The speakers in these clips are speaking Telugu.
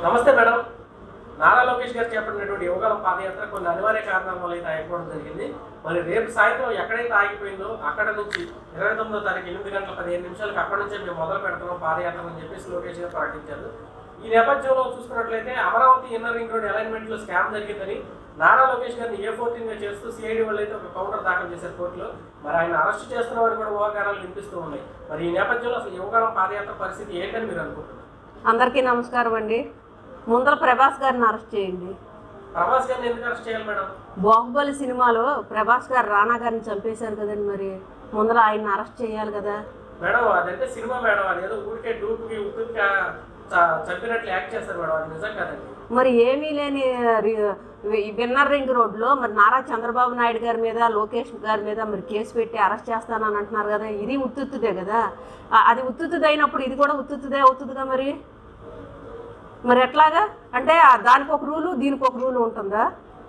నమస్తే మేడం నారా లోకేష్ గారు చేపట్టినటువంటి యువకాలం పాదయాత్ర కొన్ని అనివార్య కారణాల వల్ల అయితే ఆగిపోవడం జరిగింది మరి రేపు సాయంత్రం ఎక్కడైతే ఆగిపోయిందో అక్కడ నుంచి ఇరవై తొమ్మిదో తారీఖు ఎనిమిది గంటల పదిహేను నిమిషాలకు అక్కడ నుంచే మేము మొదలు పెడుతున్నాం పాదయాత్ర అని చెప్పేసి లోకేష్ గారు ప్రకటించారు ఈ నేపథ్యంలో చూసుకున్నట్లయితే Amaravati inner ring road alignment లో స్కామ్ జరిగిందని నారా లోకేష్ గారిని ఏ ఫోర్టీన్ గా చేస్తూ సిఐడి వాళ్ళు అయితే ఒక కౌంటర్ దాఖలు చేశారు కోర్టులో మరి ఆయన అరెస్ట్ చేస్తున్నామని కూడా ఊహాగానాలు వినిపిస్తూ ఉన్నాయి మరి ఈ నేపథ్యంలో అసలు యువకాలం పాదయాత్ర పరిస్థితి ఏంటని మీరు అనుకుంటున్నారు అందరికీ నమస్కారం అండి ముందర ప్రభాస్ గారిని అరెస్ట్ చేయండి ప్రభాస్ గారిని ఎందుకు అరెస్ట్ చేయాలి మేడం బాహుబలి సినిమాలో ప్రభాస్ గారు రానా గారిని చంపేశారు కదండి మరి ముందర ఆయన్ని అరెస్ట్ చేయాలి కదా మేడం అదంటే సినిమా మేడం అది ఏదో ఊరికే డూప్కి ఉత్తుగా చంపినట్లు యాక్ట్ చేస్తారు మేడం అది నిజం కాదండి మరి ఏమీ లేని రి- వి- విన్నర్ రింగ్ రోడ్లో మరి నారా చంద్రబాబు నాయుడు గారి మీద లోకేష్ గారి మీద మరి కేసు పెట్టి అరెస్ట్ చేస్తానని అంటున్నారు కదా ఇది ఉత్తుత్తుదే కదా ఆ- అది ఉత్తుత్తుది అయినప్పుడు ఇది కూడా ఉత్తుత్తుదే అవుతుందిగా మరి మరి ఎట్లాగా అంటే ఆ దానికి ఒక రూలు దీనికి ఒక రూలు ఉంటుందా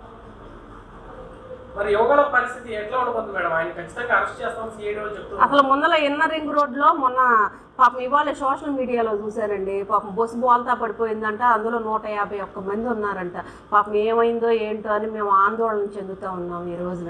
మరి యువకుల పరిస్థితి ఎట్లా ఉండబోతుంది మేడం ఆయన ఖచ్చితంగా అరెస్ట్ చేస్తాం సిఐడి వాళ్ళు చెప్తున్నారు అసలు ముందల ఇన్నర్ రింగ్ రోడ్లో మొన్న పాపం ఇవాళ సోషల్ మీడియాలో చూశారండి పాపం బస్సు బోల్తా పడిపోయిందంట అందులో నూట యాభై ఒక్క మంది ఉన్నారంట పాపం ఏమైందో ఏంటో అని మేము ఆందోళన చెందుతా ఉన్నాం ఈ రోజున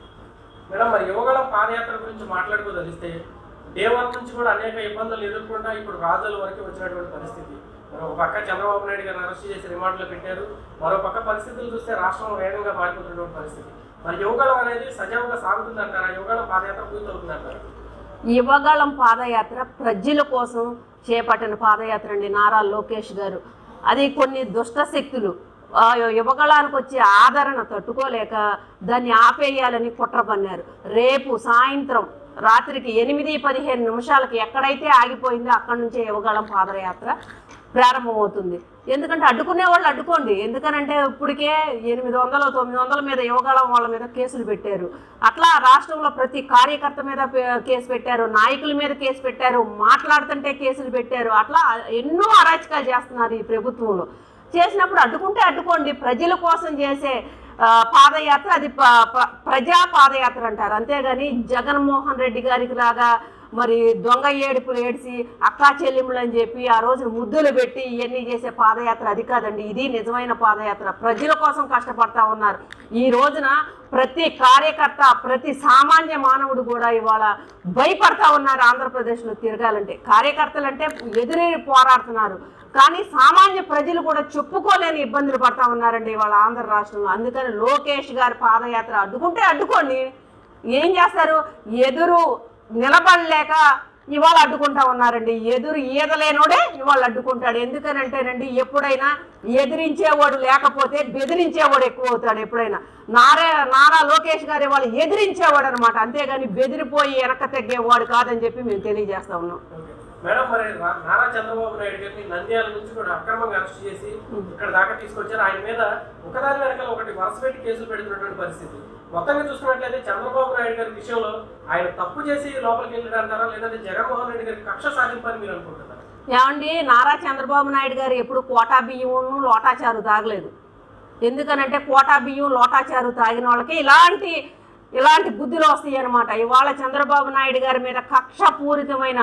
మేడం మరి యువకుల పాదయాత్ర గురించి మాట్లాడుకోదలిస్తే డే వన్ నుంచి కూడా అనేక ఇబ్బందులు ఎదుర్కొంటా ఇప్పుడు రాజుల వరకు వచ్చినటువంటి పరిస్థితి మరి ఒక పక్క చంద్రబాబు నాయుడు గారిని అరెస్ట్ చేసి రిమాండ్లో పెట్టారు మరో పక్క పరిస్థితులు చూస్తే రాష్ట్రం వేగంగా మారిపోతున్నటువంటి పరిస్థితి మరి యువకులం అనేది సజావుగా సాగుతుందంటారా యువకుల పాదయాత్ర పూర్తవుతుందంటారా యువగాళం పాదయాత్ర ప్రజల కోసం చేపట్టిన పాదయాత్ర అండి నారా లోకేష్ గారు అది కొన్ని దుష్ట శక్తులు ఆ యువగళానికి వచ్చే ఆదరణ తట్టుకోలేక దాన్ని ఆపేయాలని కుట్ర పన్నారు రేపు సాయంత్రం రాత్రికి ఎనిమిది పదిహేను నిమిషాలకి ఎక్కడైతే ఆగిపోయిందో అక్కడి నుంచే యువగళం పాదయాత్ర ప్రారంభమవుతుంది ఎందుకంటే అడ్డుకునే వాళ్ళు అడ్డుకోండి ఎందుకనంటే ఇప్పటికే ఎనిమిది వందలు తొమ్మిది వందల మీద యువగాళం వాళ్ళ మీద కేసులు పెట్టారు అట్లా రాష్ట్రంలో ప్రతి కార్యకర్త మీద పే- కేసు పెట్టారు నాయకుల మీద కేసు పెట్టారు మాట్లాడుతుంటే కేసులు పెట్టారు అట్లా ఎన్నో అరాచకాలు చేస్తున్నారు ఈ ప్రభుత్వంలో చేసినప్పుడు అడ్డుకుంటే అడ్డుకోండి ప్రజల కోసం చేసే ఆ, పాదయాత్ర అది ప- ప- ప్రజా పాదయాత్ర అంటారు అంతేగాని జగన్మోహన్ రెడ్డి గారికి లాగా మరి దొంగ ఏడుపులు ఏడిసి అక్కా చెల్లెములు అని చెప్పి ఆ రోజు ముద్దులు పెట్టి ఇవన్నీ చేసే పాదయాత్ర అది కాదండి ఇది నిజమైన పాదయాత్ర ప్రజల కోసం కష్టపడతా ఉన్నారు ఈ రోజున ప్రతి కార్యకర్త ప్రతి సామాన్య మానవుడు కూడా ఇవాళ భయపడతా ఉన్నారు ఆంధ్రప్రదేశ్లో తిరగాలంటే కార్యకర్తలు అంటే ఎదురే పోరాడుతున్నారు కానీ సామాన్య ప్రజలు కూడా చెప్పుకోలేని ఇబ్బందులు పడతా ఉన్నారండి ఇవాళ ఆంధ్ర రాష్ట్రంలో అందుకని లోకేష్ గారి పాదయాత్ర అడ్డుకుంటే అడ్డుకోండి ఏం చేస్తారు ఎదురు నిలబడలేక ఇవాళ అడ్డుకుంటా ఉన్నారండి ఎదురు ఈదలేనోడే ఇవాళ అడ్డుకుంటాడు ఎందుకనంటేనండి ఎప్పుడైనా ఎదిరించేవాడు లేకపోతే బెదిరించేవాడు ఎక్కువ అవుతాడు ఎప్పుడైనా నారా నారా లోకేష్ గారు ఇవాళ ఎదిరించేవాడు అనమాట అంతేగాని బెదిరిపోయి వెనక తగ్గేవాడు కాదని చెప్పి మేము తెలియజేస్తా ఉన్నాం ఓకే. మేడం మరి రా- నారా చంద్రబాబు నాయుడు గారిని నంద్యాల నుంచి కూడా అక్రమంగా అరెస్ట్ చేసి ఇక్కడ దాకా తీసుకొచ్చారు ఆయన మీద ఒకదాని వెనకాల ఒకటి వరుస పెట్టి కేసులు పెడుతున్నటువంటి పరిస్థితి మొత్తంగా చూసుకున్నట్లయితే చంద్రబాబు నాయుడు గారి విషయంలో ఆయన తప్పు చేసి లోపలికి వెళ్ళాడు అంటారా లేదంటే జగన్మోహన్ రెడ్డి గారి కక్ష సాధింపని మీరు అనుకుంటున్నారా ఏమండి నారా చంద్రబాబు నాయుడు గారు ఎప్పుడు కోటా బియ్యం లోటాచారు తాగలేదు ఎందుకనంటే కోటా బియ్యం లోటాచారు తాగిన వాళ్ళకి ఇలాంటి ఇలాంటి బుద్ధులు వస్తాయి అనమాట ఇవాళ చంద్రబాబు నాయుడు గారి మీద కక్షపూరితమైన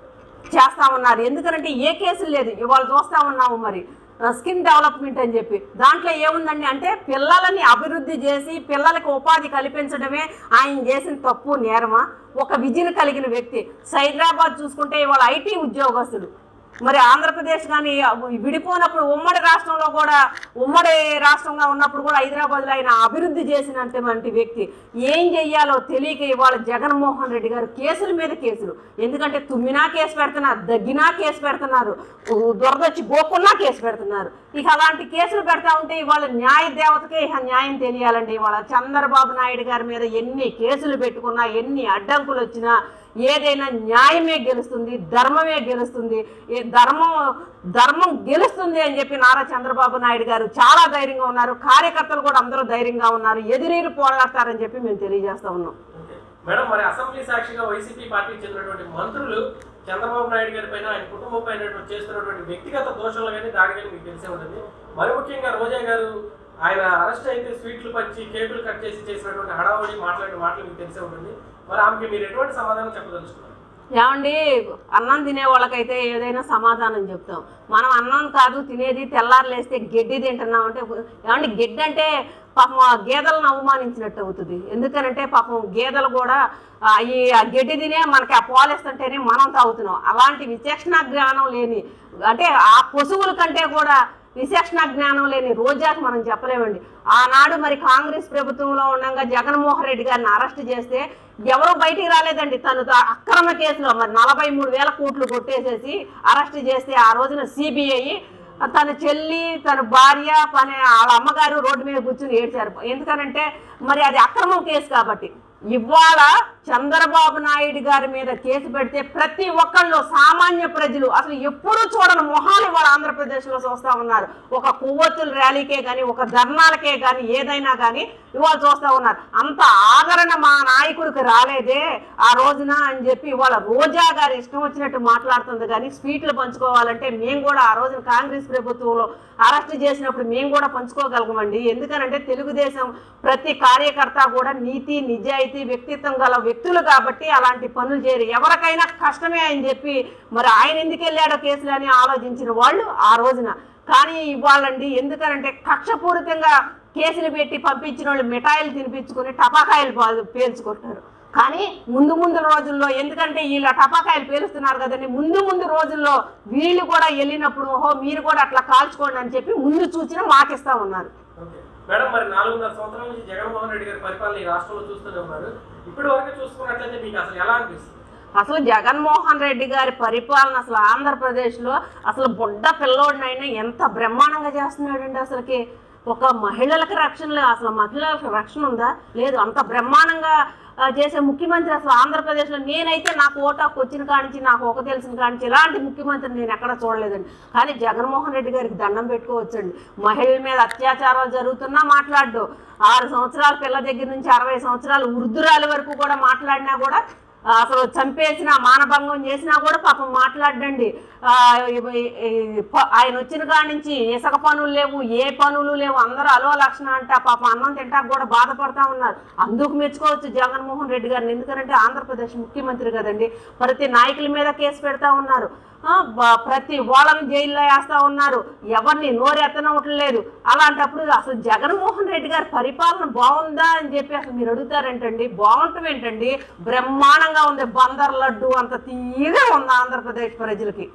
చేస్తా ఉన్నారు ఎందుకంటే ఏ కేసులు లేదు ఇవాళ చూస్తా ఉన్నాము మరి ఆ, స్కిన్ డెవలప్మెంట్ అని చెప్పి దాంట్లో ఏముందండి అంటే పిల్లలని అభివృద్ధి చేసి పిల్లలకి ఉపాధి కల్పించడమే ఆయన చేసిన తప్పు నేరమా ఒక విజన్ కలిగిన వ్యక్తి సైదరాబాద్ చూసుకుంటే ఇవాళ ఐటీ ఉద్యోగస్తుడు మరి ఆంధ్రప్రదేశ్ కానీ విడిపోయినప్పుడు ఉమ్మడి రాష్ట్రంలో కూడా ఉమ్మడి రాష్ట్రంగా ఉన్నప్పుడు కూడా హైదరాబాద్లో ఆయన అభివృద్ధి చేసినటువంటి వ్యక్తి ఏం చెయ్యాలో తెలియక ఇవాళ జగన్మోహన్ రెడ్డి గారు కేసుల మీద కేసులు ఎందుకంటే తుమ్మినా కేసు పెడుతున్నారు దగ్గినా కేసు పెడుతున్నారు ఉ- దొరదొచ్చి గోకున్నా కేసు పెడుతున్నారు ఇక అలాంటి కేసులు పెడతా ఉంటే ఇవాళ న్యాయ దేవతకే ఇక న్యాయం తెలియాలండి ఇవాళ చంద్రబాబు నాయుడు గారి మీద ఎన్ని కేసులు పెట్టుకున్నా ఎన్ని అడ్డంకులు వచ్చినా ఏదైనా న్యాయమే గెలుస్తుంది ధర్మమే గెలుస్తుంది ఏ ధర్మం ధర్మం గెలుస్తుంది అని చెప్పి నారా చంద్రబాబు నాయుడు గారు చాలా ధైర్యంగా ఉన్నారు కార్యకర్తలు కూడా అందరూ ధైర్యంగా ఉన్నారు ఎదురీరు పోరాడతారని చెప్పి మేము తెలియజేస్తా ఉన్నాం ఓకే. మేడం మరి అసెంబ్లీ సాక్షిగా వైసీపీ పార్టీకి చెందినటువంటి మంత్రులు చంద్రబాబు నాయుడు గారి పైన ఆయన కుటుంబం పైన చేస్తున్నటువంటి వ్యక్తిగత దోషాలు కానీ దాడి కానీ మీకు తెలిసే ఉంటుంది మరి ముఖ్యంగా రోజా గారు ఆయన అరెస్ట్ అయితే స్వీట్లు పంచి కేకులు కట్ చేసి చేసినటువంటి హడావుడి మాట్లాడిన మాటలు మీకు తెలిసే ఉంటుంది మరి ఆమెకి మీరు ఎటువంటి సమాధానం చెప్పదలుచుకున్నారు ఏమండి అన్నం తినే వాళ్ళకైతే ఏదైనా సమాధానం చెప్తాం మనం అన్నం కాదు తినేది తెల్లారులేస్తే గడ్డి తింటున్నాం అంటే ఏమండి గడ్డి అంటే పాపం ఆ గేదెలను అవమానించినట్టు అవుతుంది ఎందుకనంటే పాపం గేదెలు కూడా ఆ, ఈ ఆ గడ్డి తినే మనకి ఆ పాలేస్తుంటేనే మనం తాగుతున్నాం అలాంటి విచక్షణ జ్ఞానం లేని అంటే ఆ పశువుల కంటే కూడా విచక్షణ జ్ఞానం లేని రోజాకి మనం చెప్పలేమండి ఆనాడు మరి కాంగ్రెస్ ప్రభుత్వంలో ఉండగా జగన్మోహన్ రెడ్డి గారిని అరెస్ట్ చేస్తే ఎవరు బయటికి రాలేదండి తను తా- అక్రమ కేసులో మరి నలభై మూడు వేల కోట్లు కొట్టేసేసి అరెస్ట్ చేస్తే ఆ రోజున సిబిఐ తన చెల్లి తన భార్య పని వాళ్ళ అమ్మగారు రోడ్డు మీద కూర్చుని ఏడ్చారు ఎందుకనంటే మరి అది అక్రమం కేసు కాబట్టి ఇవాళ చంద్రబాబు నాయుడు గారి మీద కేసు పెడితే ప్రతి ఒక్కళ్ళు సామాన్య ప్రజలు అసలు ఎప్పుడూ చూడని మొహాలు ఇవాళ ఆంధ్రప్రదేశ్లో చూస్తా ఉన్నారు ఒక కొవ్వొత్తుల ర్యాలీకే కానీ ఒక ధర్నాలకే కానీ ఏదైనా కానీ ఇవాళ చూస్తా ఉన్నారు అంత ఆదరణ మా నాయకుడికి రాలేదే ఆ రోజున అని చెప్పి ఇవాళ రోజా గారు ఇష్టం వచ్చినట్టు మాట్లాడుతుంది కానీ స్వీట్లు పంచుకోవాలంటే మేము కూడా ఆ రోజున కాంగ్రెస్ ప్రభుత్వంలో అరెస్ట్ చేసినప్పుడు మేము కూడా పంచుకోగలగమండి ఎందుకనంటే తెలుగుదేశం ప్రతి కార్యకర్త కూడా నీతి నిజాయితీ వ్యక్తిత్వం గల వ్యక్తులు కాబట్టి అలాంటి పనులు చేయరు ఎవరికైనా కష్టమే అని చెప్పి మరి ఆయన ఎందుకు వెళ్ళాడో కేసులు అని ఆలోచించిన వాళ్ళు ఆ రోజున కానీ ఇవ్వాలండి ఎందుకనంటే కక్షపూరితంగా కేసులు పెట్టి పంపించిన వాళ్ళు మిఠాయిలు తినిపించుకొని టపాకాయలు పా- పేల్చుకుంటారు కానీ ముందు ముందు రోజుల్లో ఎందుకంటే వీళ్ళ టపాకాయలు పేలుస్తున్నారు కదండి ముందు ముందు రోజుల్లో వీళ్ళు కూడా వెళ్ళినప్పుడు ఓహో మీరు కూడా అట్లా కాల్చుకోండి అని చెప్పి ముందు చూచిన మాకిస్తా ఉన్నారు ఓకే. మేడం మరి నాలుగున్నర సంవత్సరాల నుంచి జగన్మోహన్ రెడ్డి గారి పరిపాలన ఈ రాష్ట్రంలో చూస్తూనే ఉన్నారు ఇప్పటి వరకు చూసుకున్నట్లయితే మీకు అసలు ఎలా అనిపిస్తుంది అసలు జగన్మోహన్ రెడ్డి గారి పరిపాలన అసలు ఆంధ్రప్రదేశ్లో అసలు బుడ్డ పిల్లోడినైనా ఎంత బ్రహ్మాండంగా చేస్తున్నాడండి అసలుకి ఒక మహిళలకు రక్షణ లేదు అసలు మహిళలకు రక్షణ ఉందా లేదు అంత బ్రహ్మాండంగా ఆ, చేసే ముఖ్యమంత్రి అసలు ఆంధ్రప్రదేశ్లో నేనైతే నాకు ఓటాకు వచ్చిన కానించి నాకు ఒక తెలిసిన కానించి ఇలాంటి ముఖ్యమంత్రిని నేను ఎక్కడ చూడలేదండి కానీ జగన్మోహన్ రెడ్డి గారికి దండం పెట్టుకోవచ్చండి మహిళల మీద అత్యాచారాలు జరుగుతున్నా మాట్లాడు ఆరు సంవత్సరాల పిల్ల దగ్గర నుంచి అరవై సంవత్సరాలు వృద్ధురాలి వరకు కూడా మాట్లాడినా కూడా ఆ, అసలు చంపేసిన మానభంగం చేసినా కూడా పాపం మాట్లాడండి ఆ, ఇవి- ఈ ప- ఆయన వచ్చిన కాడి నుంచి ఇసుక పనులు లేవు ఏ పనులు లేవు అందరూ అలో లక్షణ అంటే పాపం అన్నం తింటాక కూడా బాధపడతా ఉన్నారు అందుకు మెచ్చుకోవచ్చు జగన్మోహన్ రెడ్డి గారిని ఎందుకంటే ఆంధ్రప్రదేశ్ ముఖ్యమంత్రి కదండి ప్రతి నాయకుల మీద కేసు పెడతా ఉన్నారు ఆ, బ- ప్రతి వాళ్ళని జైల్లో వేస్తా ఉన్నారు ఎవరిని నోరెత్తనవట్లేదు అలాంటప్పుడు అసలు జగన్మోహన్ రెడ్డి గారి పరిపాలన బాగుందా అని చెప్పి అసలు మీరు అడుగుతారేంటండి బాగుంటాం ఏంటండి బ్రహ్మాండంగా ఉంది బందర్ లడ్డు అంత తీగా ఉంది ఆంధ్రప్రదేశ్ ప్రజలకి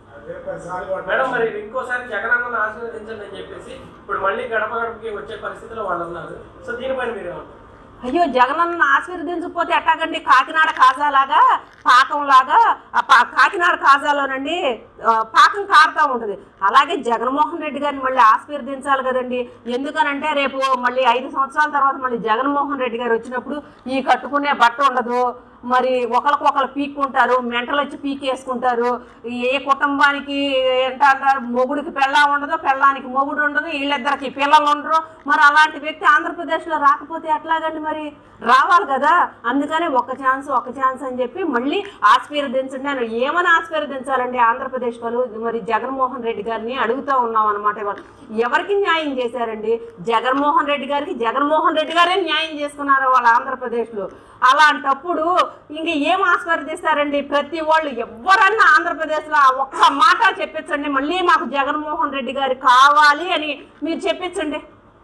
మేడం మరి ఇంకోసారి జగన్ అన్నను ఆశీర్వదించండి అని చెప్పేసి ఇప్పుడు మళ్ళీ గడప గడపకి వచ్చే పరిస్థితిలో వాళ్ళు ఉన్నారు సో దీనిపైన మీరు ఏమంటారు? అయ్యో జగనన్న ఆశీర్వదించకపోతే ఎట్టాగండి కాకినాడ కాజాలాగా పాకంలాగా ఆ పా కాకినాడ కాజాలోనండి ఆ, పాకం కారుతూ ఉంటుంది అలాగే జగన్మోహన్ రెడ్డి గారిని మళ్ళీ ఆశీర్వదించాలి కదండి ఎందుకనంటే రేపు మళ్ళీ ఐదు సంవత్సరాల తర్వాత మళ్ళీ జగన్మోహన్ రెడ్డి గారు వచ్చినప్పుడు ఈ కట్టుకునే బట్ట ఉండదు మరి ఒకరికొకరు పీక్కుంటారు మెంటలు వచ్చి పీకేసుకుంటారు ఏ కుటుంబానికి ఏంటంటారు మొగుడికి పెళ్ళా ఉండదు పెళ్ళానికి మొగుడు ఉండదు వీళ్ళిద్దరికి పిల్లలు ఉండరు మరి అలాంటి వ్యక్తి ఆంధ్రప్రదేశ్లో రాకపోతే ఎట్లాగండి మరి రావాలి కదా అందుకని ఒక ఛాన్స్ ఒక ఛాన్స్ అని చెప్పి మళ్ళీ ఆశీర్వదించండి నేను ఏమని ఆశీర్వదించాలండి ఆంధ్రప్రదేశ్ వాళ్ళు మరి జగన్మోహన్ రెడ్డి గారిని అడుగుతూ ఉన్నాం అనమాట ఇవాళ ఎవరికి న్యాయం చేశారండి జగన్మోహన్ రెడ్డి గారికి జగన్మోహన్ రెడ్డి గారే న్యాయం చేసుకున్నారు వాళ్ళ ఆంధ్రప్రదేశ్లో అలాంటప్పుడు ఇంక ఏం ఆస్వాదిస్తారండి ప్రతి వాళ్ళు ఎవరన్నా ఆంధ్రప్రదేశ్లో ఆ ఒక్క మాట చెప్పించండి మళ్ళీ మాకు జగన్మోహన్ రెడ్డి గారు కావాలి అని మీరు చెప్పించండి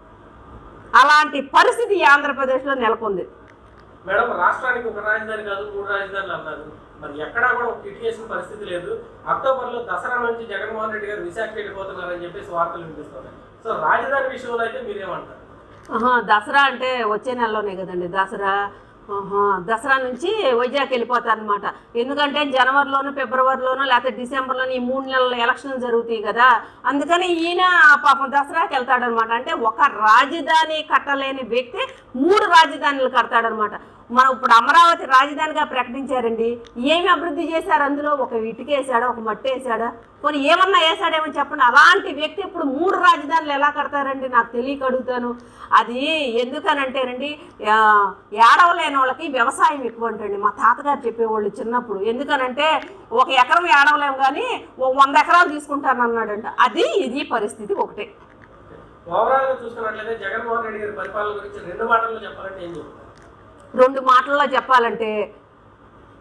అలాంటి పరిస్థితి ఈ ఆంధ్రప్రదేశ్లో నెలకొంది మేడం రాష్ట్రానికి ఒక రాజధాని కాదు మూడు రాజధానులు అన్నారు మరి ఎక్కడా కూడా ఒక ఇటుకేసిన పరిస్థితి లేదు అక్టోబర్ లో దసరా నుంచి జగన్మోహన్ రెడ్డి గారు విశాఖ వెళ్ళిపోతున్నారని చెప్పేసి వార్తలు వినిపిస్తున్నాయి సో రాజధాని విషయంలో అయితే మీరేమంటారు ఆహా, దసరా అంటే వచ్చే నెలలోనే కదండి దసరా ఆహా, దసరా నుంచి వైజాగ్ వెళ్ళిపోతారనమాట ఎందుకంటే జనవరిలోను ఫిబ్రవరిలోను లేకపోతే డిసెంబర్లోను ఈ మూడు నెలల ఎలక్షన్లు జరుగుతాయి కదా అందుకని ఈయన పాపం దసరాకి వెళ్తాడనమాట అంటే ఒక రాజధాని కట్టలేని వ్యక్తి మూడు రాజధానులు కడతాడనమాట మనం ఇప్పుడు అమరావతి రాజధానిగా ప్రకటించారండి ఏమి అభివృద్ధి చేశారు అందులో ఒక ఇటుక వేసాడా ఒక మట్టి వేసాడా కొన్ని ఏమన్నా వేసాడేమో చెప్పండి అలాంటి వ్యక్తి ఇప్పుడు మూడు రాజధానులు ఎలా కడతారండి నాకు తెలియక అడుగుతాను అది ఎందుకనంటేనండి ఆ, ఏడవలేని వాళ్ళకి వ్యవసాయం ఎక్కువ అంటండి మా తాతగారు చెప్పేవాళ్ళు చిన్నప్పుడు ఎందుకనంటే ఒక ఎకరం ఏడవలేము కానీ ఓ వంద ఎకరాలు తీసుకుంటాను అన్నాడంట అది ఇది పరిస్థితి ఒకటే ఓవరాల్ గా చూసుకున్నట్లయితే జగన్మోహన్ రెడ్డి గారి పరిపాలన గురించి రెండు మాటల్లో చెప్పాలంటే ఏం చెప్తారు రెండు మాటల్లో చెప్పాలంటే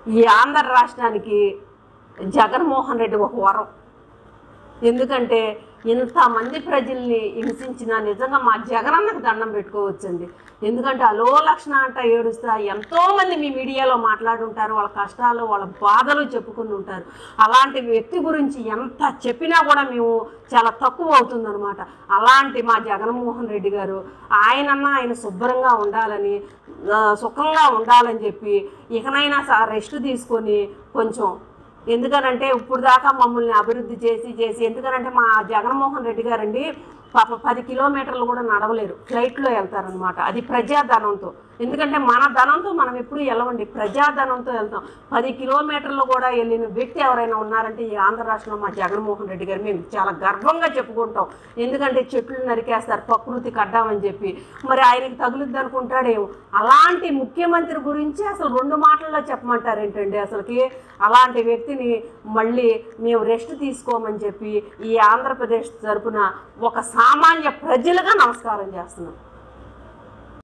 ఈ ఆంధ్ర రాష్ట్రానికి జగన్మోహన్ రెడ్డి ఒక వరం ఎందుకంటే ఇంతమంది ప్రజల్ని హింసించిన నిజంగా మా జగనన్నకు దండం పెట్టుకోవచ్చండి ఎందుకంటే అలో లక్షణ అంట ఏడుస్తా ఎంతోమంది మీ మీడియాలో మాట్లాడుంటారు వాళ్ళ కష్టాలు వాళ్ళ బాధలు చెప్పుకుని ఉంటారు అలాంటి వ్యక్తి గురించి ఎంత చెప్పినా కూడా మేము చాలా తక్కువ అవుతుందన్నమాట అలాంటి మా జగన్మోహన్ రెడ్డి గారు ఆయనన్నా ఆయన శుభ్రంగా ఉండాలని ఆ, సుఖంగా ఉండాలని చెప్పి ఇకనైనా స- రెస్ట్ తీసుకొని కొంచెం ఎందుకనంటే ఇప్పుడు దాకా మమ్మల్ని అభివృద్ధి చేసి చేసి ఎందుకనంటే మా జగన్మోహన్ రెడ్డి గారండి పాప పది కిలోమీటర్లు కూడా నడవలేరు ఫ్లైట్లో వెళ్తారనమాట అది ప్రజాధనంతో ఎందుకంటే మన ధనంతో మనం ఎప్పుడు వెళ్ళమండి ప్రజాధనంతో వెళ్తాం పది కిలోమీటర్లు కూడా వెళ్ళిన వ్యక్తి ఎవరైనా ఉన్నారంటే ఈ ఆంధ్ర రాష్ట్రంలో మా జగన్మోహన్ రెడ్డి గారు మేము చాలా గర్వంగా చెప్పుకుంటాం ఎందుకంటే చెట్లు నరికేస్తారు ప్రకృతికి అడ్డామని చెప్పి మరి ఆయనకి తగులుద్ది అనుకుంటాడేమో అలాంటి ముఖ్యమంత్రి గురించి అసలు రెండు మాటల్లో చెప్పమంటారు ఏంటండి అసలుకి అలాంటి వ్యక్తిని మళ్ళీ మేము రెస్ట్ తీసుకోమని చెప్పి ఈ ఆంధ్రప్రదేశ్ తరపున ఒక సామాన్య ప్రజలుగా నమస్కారం చేస్తున్నాం